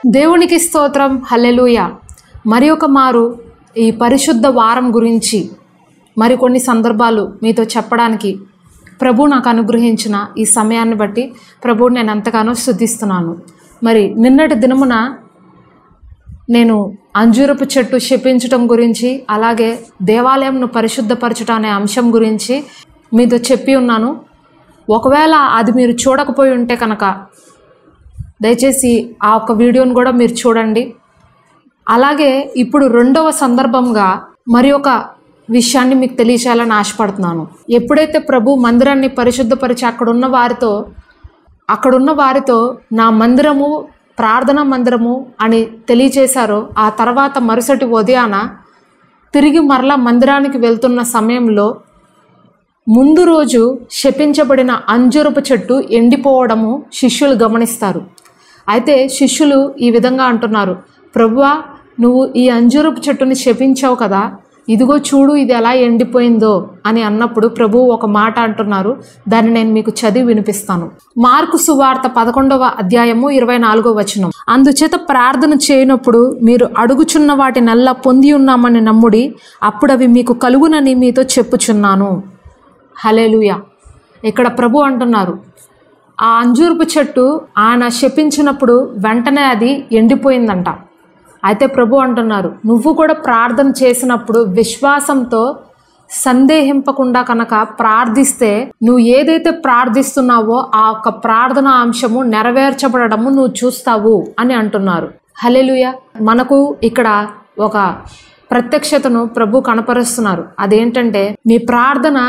దేవునికి స్తోత్రం హల్లెలూయ మరి ఒక మారు ఈ పరిశుద్ధ వారం గురించి మరికొన్ని సందర్భాలు మీతో చెప్పడానికి ప్రభు నాకు అనుగ్రహించిన ఈ సమయాన్ని బట్టి ప్రభువు నేను ఎంతగానో శుద్ధిస్తున్నాను మరి నిన్నటి దినమున నేను అంజూరపు చెట్టు శపించటం గురించి అలాగే దేవాలయంను పరిశుద్ధపరచడం అనే అంశం గురించి మీతో చెప్పి ఉన్నాను ఒకవేళ అది మీరు చూడకపోయి ఉంటే కనుక దయచేసి ఆ ఒక్క వీడియోని కూడా మీరు చూడండి అలాగే ఇప్పుడు రెండవ సందర్భంగా మరి ఒక విషయాన్ని మీకు తెలియచేయాలని ఆశపడుతున్నాను ఎప్పుడైతే ప్రభు మందిరాన్ని పరిశుద్ధపరిచి అక్కడున్న వారితో అక్కడున్న వారితో నా మందిరము ప్రార్థనా మందిరము అని తెలియచేశారో ఆ తర్వాత మరుసటి ఉదయాన తిరిగి మరలా మందిరానికి వెళ్తున్న సమయంలో ముందు రోజు శపించబడిన అంజురపు చెట్టు ఎండిపోవడము శిష్యులు గమనిస్తారు అయితే శిష్యులు ఈ విధంగా అంటున్నారు ప్రభువా నువ్వు ఈ అంజురపు చెట్టుని శపించావు కదా ఇదిగో చూడు ఇది ఎలా ఎండిపోయిందో అని అన్నప్పుడు ప్రభు ఒక మాట అంటున్నారు దాన్ని నేను మీకు చదివి వినిపిస్తాను మార్కు సువార్త పదకొండవ అధ్యాయము ఇరవై నాలుగో వచనం అందుచేత ప్రార్థన చేయనప్పుడు మీరు అడుగుచున్న వాటి నల్లా పొంది ఉన్నామని నమ్ముడి అప్పుడు అవి మీకు కలుగునని మీతో చెప్పుచున్నాను హలేలుయ ఇక్కడ ప్రభు అంటున్నారు ఆ అంజూరపు చెట్టు ఆయన శపించినప్పుడు వెంటనే అది ఎండిపోయిందంట అయితే ప్రభు అంటున్నారు నువ్వు కూడా ప్రార్థన చేసినప్పుడు విశ్వాసంతో సందేహింపకుండా కనుక ప్రార్థిస్తే నువ్వు ఏదైతే ప్రార్థిస్తున్నావో ఆ యొక్క ప్రార్థన అంశము నెరవేర్చబడము నువ్వు చూస్తావు అని అంటున్నారు హలెలుయ మనకు ఇక్కడ ఒక ప్రత్యక్షతను ప్రభు కనపరుస్తున్నారు అదేంటంటే మీ ప్రార్థన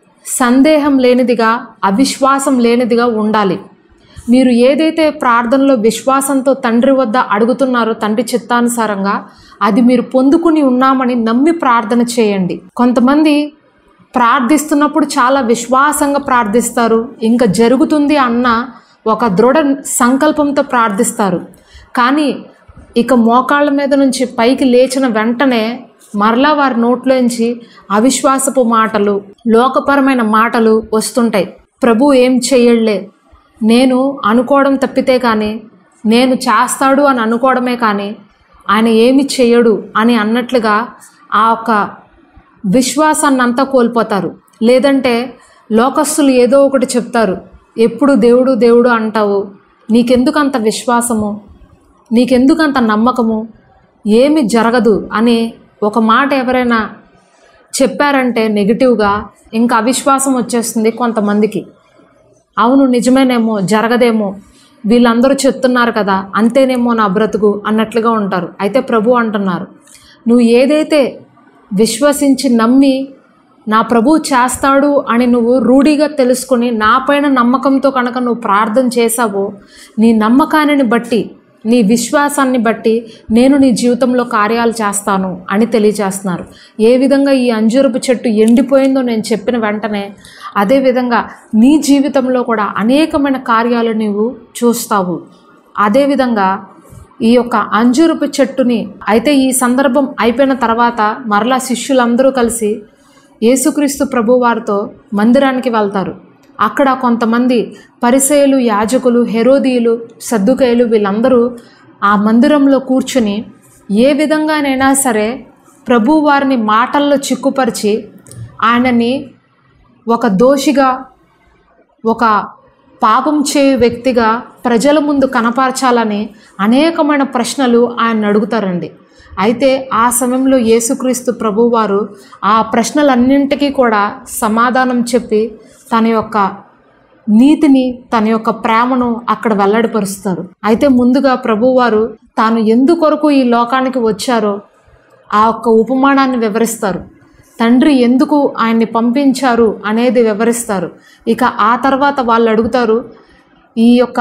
సందేహం లేనిదిగా అవిశ్వాసం లేనిదిగా ఉండాలి మీరు ఏదైతే ప్రార్థనలో విశ్వాసంతో తండ్రి వద్ద అడుగుతున్నారో తండ్రి చిత్తానుసారంగా అది మీరు పొందుకుని ఉన్నామని నమ్మి ప్రార్థన చేయండి కొంతమంది ప్రార్థిస్తున్నప్పుడు చాలా విశ్వాసంగా ప్రార్థిస్తారు ఇంకా జరుగుతుంది అన్న ఒక దృఢ సంకల్పంతో ప్రార్థిస్తారు కానీ ఇక మోకాళ్ళ మీద నుంచి పైకి లేచిన వెంటనే మరలా వారి నోట్లోంచి అవిశ్వాసపు మాటలు లోకపరమైన మాటలు వస్తుంటాయి ప్రభు ఏం చేయళ్లే నేను అనుకోవడం తప్పితే కానీ నేను చేస్తాడు అని అనుకోవడమే కానీ ఆయన ఏమి చేయడు అని అన్నట్లుగా ఆ యొక్క విశ్వాసాన్ని అంతా కోల్పోతారు లేదంటే లోకస్తులు ఏదో ఒకటి చెప్తారు ఎప్పుడు దేవుడు దేవుడు అంటావు నీకెందుకు అంత విశ్వాసము నీకెందుకు అంత నమ్మకము ఏమి జరగదు అని ఒక మాట ఎవరైనా చెప్పారంటే నెగిటివ్గా ఇంకా అవిశ్వాసం వచ్చేస్తుంది కొంతమందికి అవును నిజమేనేమో జరగదేమో వీళ్ళందరూ చెప్తున్నారు కదా అంతేనేమో నా బ్రతుకు అన్నట్లుగా ఉంటారు అయితే ప్రభు అంటున్నారు నువ్వు ఏదైతే విశ్వసించి నమ్మి నా ప్రభు చేస్తాడు అని నువ్వు రూఢిగా తెలుసుకొని నా పైన నమ్మకంతో కనుక నువ్వు ప్రార్థన చేసావో నీ నమ్మకాన్ని బట్టి నీ విశ్వాసాన్ని బట్టి నేను నీ జీవితంలో కార్యాలు చేస్తాను అని తెలియజేస్తున్నారు ఏ విధంగా ఈ అంజూరపు చెట్టు ఎండిపోయిందో నేను చెప్పిన వెంటనే అదేవిధంగా నీ జీవితంలో కూడా అనేకమైన కార్యాలు నీవు చూస్తావు అదేవిధంగా ఈ యొక్క అంజూరపు చెట్టుని అయితే ఈ సందర్భం అయిపోయిన తర్వాత మరలా శిష్యులందరూ కలిసి యేసుక్రీస్తు ప్రభువారితో మందిరానికి వెళ్తారు అక్కడ కొంతమంది పరిసయులు యాజకులు హెరోదీయులు సద్దుకయులు వీళ్ళందరూ ఆ మందిరంలో కూర్చుని ఏ విధంగానైనా సరే ప్రభు వారిని మాటల్లో చిక్కుపరిచి ఆయనని ఒక దోషిగా ఒక పాపం చేయు వ్యక్తిగా ప్రజల ముందు కనపరచాలని అనేకమైన ప్రశ్నలు ఆయన అడుగుతారండి అయితే ఆ సమయంలో యేసుక్రీస్తు ప్రభువారు ఆ ప్రశ్నలన్నింటికీ కూడా సమాధానం చెప్పి తన యొక్క నీతిని తన యొక్క ప్రేమను అక్కడ వెల్లడిపరుస్తారు అయితే ముందుగా ప్రభువారు తాను ఎందుకొరకు ఈ లోకానికి వచ్చారో ఆ యొక్క ఉపమానాన్ని వివరిస్తారు తండ్రి ఎందుకు ఆయన్ని పంపించారు అనేది వివరిస్తారు ఇక ఆ తర్వాత వాళ్ళు అడుగుతారు ఈ యొక్క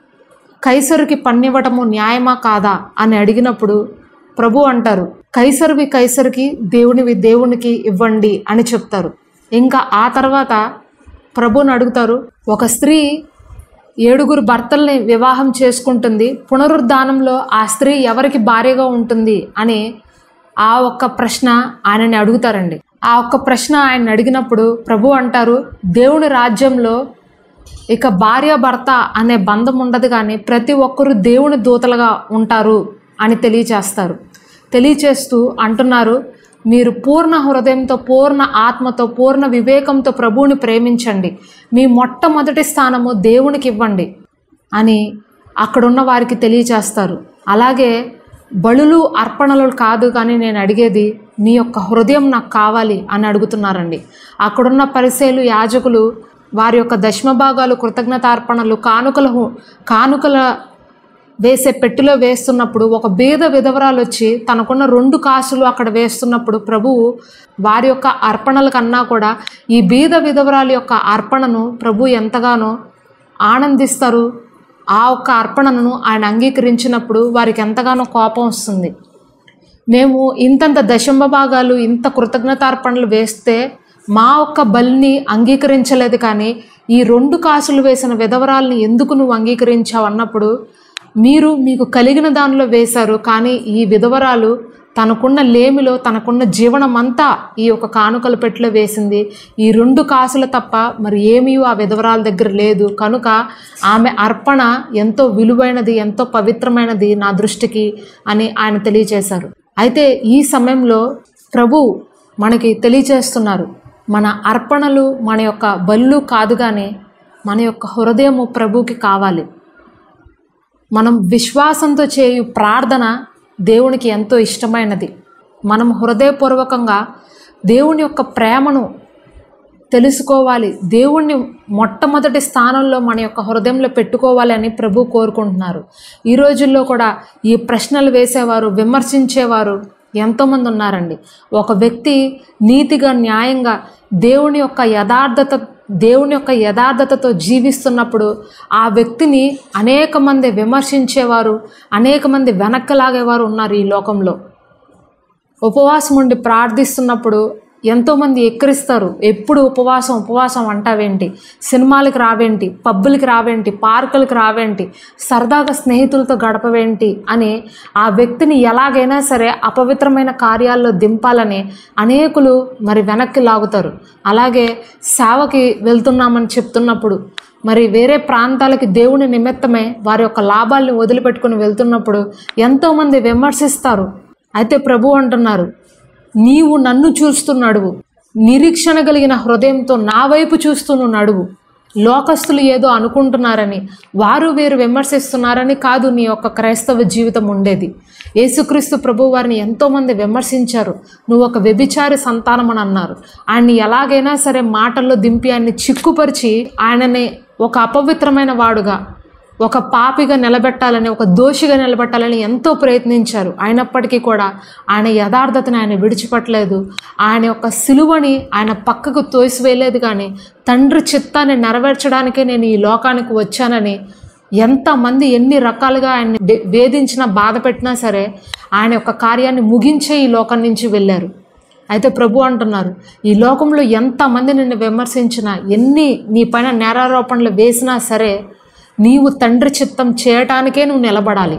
కైసరుకి పన్నివ్వటము న్యాయమా కాదా అని అడిగినప్పుడు ప్రభు అంటారు కైసరువి కైసరికి దేవునివి దేవునికి ఇవ్వండి అని చెప్తారు ఇంకా ఆ తర్వాత ప్రభుని అడుగుతారు ఒక స్త్రీ ఏడుగురు భర్తల్ని వివాహం చేసుకుంటుంది పునరుద్ధానంలో ఆ స్త్రీ ఎవరికి భార్యగా ఉంటుంది అని ఆ ఒక్క ప్రశ్న ఆయనని అడుగుతారండి ఆ ఒక్క ప్రశ్న ఆయన అడిగినప్పుడు ప్రభు అంటారు దేవుని రాజ్యంలో ఇక భార్య భర్త అనే బంధం ఉండదు కానీ ప్రతి ఒక్కరూ దేవుని దూతలుగా ఉంటారు అని తెలియచేస్తారు తెలియచేస్తూ అంటున్నారు మీరు పూర్ణ హృదయంతో పూర్ణ ఆత్మతో పూర్ణ వివేకంతో ప్రభువుని ప్రేమించండి మీ మొట్టమొదటి స్థానము దేవునికి ఇవ్వండి అని అక్కడున్న వారికి తెలియచేస్తారు అలాగే బలులు అర్పణలు కాదు కానీ నేను అడిగేది మీ యొక్క హృదయం నాకు కావాలి అని అడుగుతున్నారండి అక్కడున్న పరిసేలు యాజకులు వారి యొక్క దశమ భాగాలు కృతజ్ఞతార్పణలు కానుకలు కానుకల వేసే పెట్టెలో వేస్తున్నప్పుడు ఒక బీద విధవరాలు వచ్చి తనకున్న రెండు కాసులు అక్కడ వేస్తున్నప్పుడు ప్రభువు వారి యొక్క అర్పణల కన్నా కూడా ఈ బీద విధవరాలి యొక్క అర్పణను ప్రభు ఎంతగానో ఆనందిస్తారు ఆ ఒక్క అర్పణను ఆయన అంగీకరించినప్పుడు వారికి ఎంతగానో కోపం వస్తుంది మేము ఇంతంత దశంబ భాగాలు ఇంత కృతజ్ఞతార్పణలు వేస్తే మా ఒక్క బలిని అంగీకరించలేదు కానీ ఈ రెండు కాసులు వేసిన విధవరాల్ని ఎందుకు నువ్వు అంగీకరించావు అన్నప్పుడు మీరు మీకు కలిగిన దానిలో వేశారు కానీ ఈ విధవరాలు తనకున్న లేమిలో తనకున్న జీవనం అంతా ఈ యొక్క కానుకల పెట్టెలో వేసింది ఈ రెండు కాసులు తప్ప మరి ఏమీ ఆ విధవరాల దగ్గర లేదు కనుక ఆమె అర్పణ ఎంతో విలువైనది ఎంతో పవిత్రమైనది నా దృష్టికి అని ఆయన తెలియచేశారు అయితే ఈ సమయంలో ప్రభు మనకి తెలియచేస్తున్నారు మన అర్పణలు మన యొక్క బళ్ళు కాదు కానీ మన యొక్క హృదయము ప్రభుకి కావాలి మనం విశ్వాసంతో చేయు ప్రార్థన దేవునికి ఎంతో ఇష్టమైనది మనం హృదయపూర్వకంగా దేవుని యొక్క ప్రేమను తెలుసుకోవాలి దేవుణ్ణి మొట్టమొదటి స్థానంలో మన యొక్క హృదయంలో పెట్టుకోవాలి అని ప్రభు కోరుకుంటున్నారు ఈ రోజుల్లో కూడా ఈ ప్రశ్నలు వేసేవారు విమర్శించేవారు ఎంతోమంది ఉన్నారండి ఒక వ్యక్తి నీతిగా న్యాయంగా దేవుని యొక్క యథార్థత దేవుని యొక్క యథార్థతతో జీవిస్తున్నప్పుడు ఆ వ్యక్తిని అనేక మంది విమర్శించేవారు అనేక మంది వెనక్కి లాగేవారు ఉన్నారు ఈ లోకంలో ఉపవాసం ఉండి ప్రార్థిస్తున్నప్పుడు ఎంతోమంది ఎక్కిరిస్తారు ఎప్పుడు ఉపవాసం ఉపవాసం అంటావేంటి సినిమాలకు రావేంటి పబ్బులకి రావేంటి పార్కులకు రావేంటి సరదాగా స్నేహితులతో గడపవేంటి అని ఆ వ్యక్తిని ఎలాగైనా సరే అపవిత్రమైన కార్యాల్లో దింపాలని అనేకులు మరి వెనక్కి లాగుతారు అలాగే సేవకి వెళ్తున్నామని చెప్తున్నప్పుడు మరి వేరే ప్రాంతాలకి దేవుని నిమిత్తమే వారి యొక్క లాభాల్ని వదిలిపెట్టుకుని వెళ్తున్నప్పుడు ఎంతోమంది విమర్శిస్తారు అయితే ప్రభు అంటున్నారు నీవు నన్ను చూస్తూ నడువు నిరీక్షణ కలిగిన హృదయంతో నా వైపు చూస్తూ నువ్వు నడువు లోకస్తులు ఏదో అనుకుంటున్నారని వారు వేరు విమర్శిస్తున్నారని కాదు నీ యొక్క క్రైస్తవ జీవితం ఉండేది యేసుక్రీస్తు ప్రభు వారిని ఎంతోమంది విమర్శించారు నువ్వు ఒక వ్యభిచారి సంతానం అని అన్నారు ఆయన్ని ఎలాగైనా సరే మాటల్లో దింపి ఆయన్ని చిక్కుపరిచి ఆయనని ఒక అపవిత్రమైన వాడుగా ఒక పాపిగా నిలబెట్టాలని ఒక దోషిగా నిలబెట్టాలని ఎంతో ప్రయత్నించారు అయినప్పటికీ కూడా ఆయన యథార్థతని ఆయన విడిచిపెట్టలేదు ఆయన యొక్క సిలువని ఆయన పక్కకు తోసివేయలేదు కానీ తండ్రి చిత్తాన్ని నెరవేర్చడానికే నేను ఈ లోకానికి వచ్చానని ఎంతమంది ఎన్ని రకాలుగా ఆయన్ని డే- వేధించినా బాధ పెట్టినా సరే ఆయన యొక్క కార్యాన్ని ముగించే ఈ లోకం నుంచి వెళ్ళారు అయితే ప్రభు అంటున్నారు ఈ లోకంలో ఎంతమంది నిన్ను విమర్శించినా ఎన్ని నీ పైన నేరారోపణలు వేసినా సరే నీవు తండ్రి చిత్తం చేయటానికే నువ్వు నిలబడాలి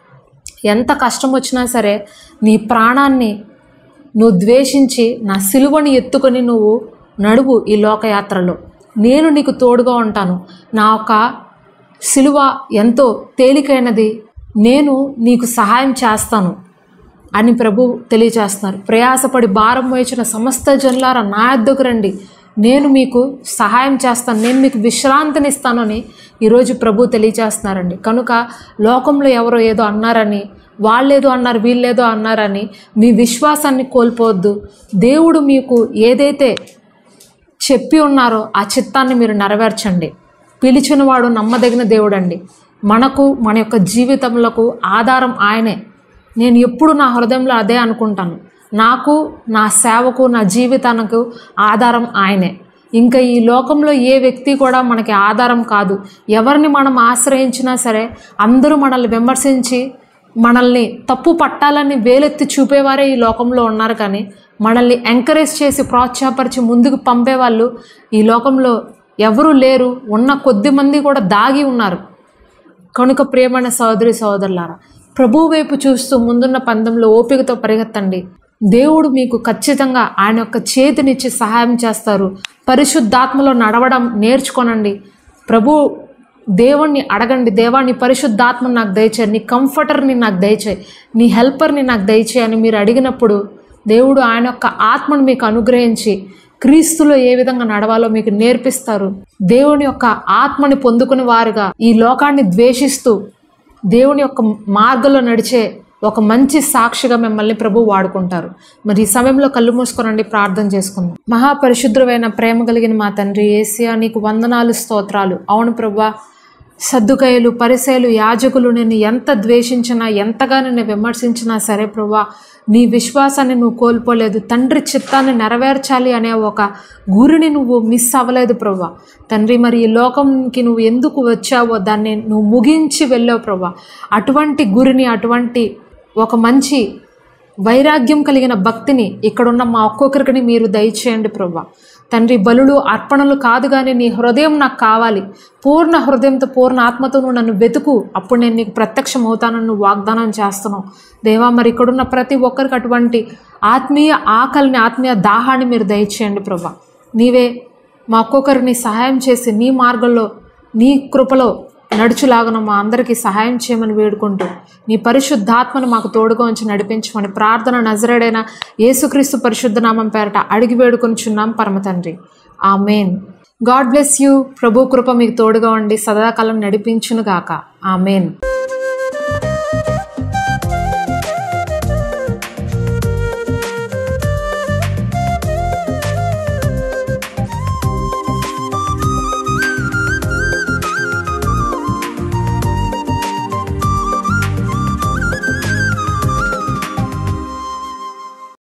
ఎంత కష్టం వచ్చినా సరే నీ ప్రాణాన్ని నువ్వు ద్వేషించి నా సిలువని ఎత్తుకొని నువ్వు నడువు ఈ లోకయాత్రలో నేను నీకు తోడుగా ఉంటాను నా యొక్క సిలువ ఎంతో తేలికైనది నేను నీకు సహాయం చేస్తాను అని ప్రభు తెలియజేస్తున్నారు ప్రయాసపడి భారం మోయించిన సమస్త జనులారా నా యొద్దకు రండి నేను మీకు సహాయం చేస్తాను నేను మీకు విశ్రాంతిని ఇస్తానని ఈరోజు ప్రభు తెలియజేస్తున్నారండి కనుక లోకంలో ఎవరో ఏదో అన్నారని వాళ్ళేదో అన్నారు వీళ్ళేదో అన్నారని మీ విశ్వాసాన్ని కోల్పోవద్దు దేవుడు మీకు ఏదైతే చెప్పి ఉన్నారో ఆ చిత్తాన్ని మీరు నెరవేర్చండి పిలిచినవాడు నమ్మదగిన దేవుడండి మనకు మన యొక్క జీవితములకు ఆధారం ఆయనే నేను ఎప్పుడు నా హృదయంలో అదే అనుకుంటాను నాకు నా సేవకు నా జీవితానికి ఆధారం ఆయనే ఇంకా ఈ లోకంలో ఏ వ్యక్తి కూడా మనకి ఆధారం కాదు ఎవరిని మనం ఆశ్రయించినా సరే అందరూ మనల్ని విమర్శించి మనల్ని తప్పు పట్టాలని వేలెత్తి చూపేవారే ఈ లోకంలో ఉన్నారు కానీ మనల్ని ఎంకరేజ్ చేసి ప్రోత్సాహపరిచి ముందుకు పంపేవాళ్ళు ఈ లోకంలో ఎవరూ లేరు ఉన్న కొద్ది మంది కూడా దాగి ఉన్నారు కనుక ప్రియమైన సోదరి సోదరులారా ప్రభు వైపు చూస్తూ ముందున్న పందెంలో ఓపికతో పరిగెత్తండి దేవుడు మీకు ఖచ్చితంగా ఆయన యొక్క చేతినిచ్చి సహాయం చేస్తారు పరిశుద్ధాత్మలో నడవడం నేర్చుకోనండి ప్రభు దేవుణ్ణి అడగండి దేవా నీ పరిశుద్ధాత్మని నాకు దయచేయి నీ కంఫర్టర్ని నాకు దయచేయి నీ హెల్పర్ని నాకు దయచేయి అని మీరు అడిగినప్పుడు దేవుడు ఆయన యొక్క ఆత్మను మీకు అనుగ్రహించి క్రీస్తులో ఏ విధంగా నడవాలో మీకు నేర్పిస్తారు దేవుని యొక్క ఆత్మని పొందుకుని వారుగా ఈ లోకాన్ని ద్వేషిస్తూ దేవుని యొక్క మార్గంలో నడిచే ఒక మంచి సాక్షిగా మిమ్మల్ని ప్రభు వాడుకుంటారు మరి ఈ సమయంలో కళ్ళు మూసుకోనండి ప్రార్థన చేసుకుందాం మహాపరిశుద్ధమైన ప్రేమ కలిగిన మా తండ్రి ఏసియా నీకు వందనాలు స్తోత్రాలు అవును ప్రభా సద్దుకయ్యలు పరిసయలు యాజకులు నేను ఎంత ద్వేషించినా ఎంతగా నిన్ను విమర్శించినా సరే ప్రభా నీ విశ్వాసాన్ని నువ్వు కోల్పోలేదు తండ్రి చిత్తాన్ని నెరవేర్చాలి అనే ఒక గురిని నువ్వు మిస్ అవ్వలేదు ప్రభా తండ్రి మరి ఈ లోకంకి నువ్వు ఎందుకు వచ్చావో దాన్ని నువ్వు ముగించి వెళ్ళావు ప్రభా అటువంటి గురిని అటువంటి ఒక మంచి వైరాగ్యం కలిగిన భక్తిని ఇక్కడున్న మా ఒక్కొక్కరికి మీరు దయచేయండి ప్రభా తండ్రి బలులు అర్పణలు కాదు కానీ నీ హృదయం నాకు కావాలి పూర్ణ హృదయంతో పూర్ణ ఆత్మతో నువ్వు నన్ను వెతుకు అప్పుడు నేను నీకు ప్రత్యక్షం అవుతానని నువ్వు వాగ్దానం చేస్తున్నావు దేవా మరి ఇక్కడున్న ప్రతి ఒక్కరికి అటువంటి ఆత్మీయ ఆకలిని ఆత్మీయ దాహాన్ని మీరు దయచేయండి ప్రభా నీవే మా ఒక్కొక్కరిని సహాయం చేసి నీ మార్గంలో నీ కృపలో నడుచులాగున మా అందరికీ సహాయం చేయమని వేడుకుంటూ నీ పరిశుద్ధాత్మను మాకు తోడుగా ఉంచి నడిపించమని ప్రార్థన నజరేడైన యేసుక్రీస్తు పరిశుద్ధ నామం పేరట అడిగి వేడుకొనిచున్నాం పరమ తండ్రి amen God bless you ప్రభు కృప మీకు తోడుగా ఉండి సదాకాలం నడిపించునుగాక ఆ మెయిన్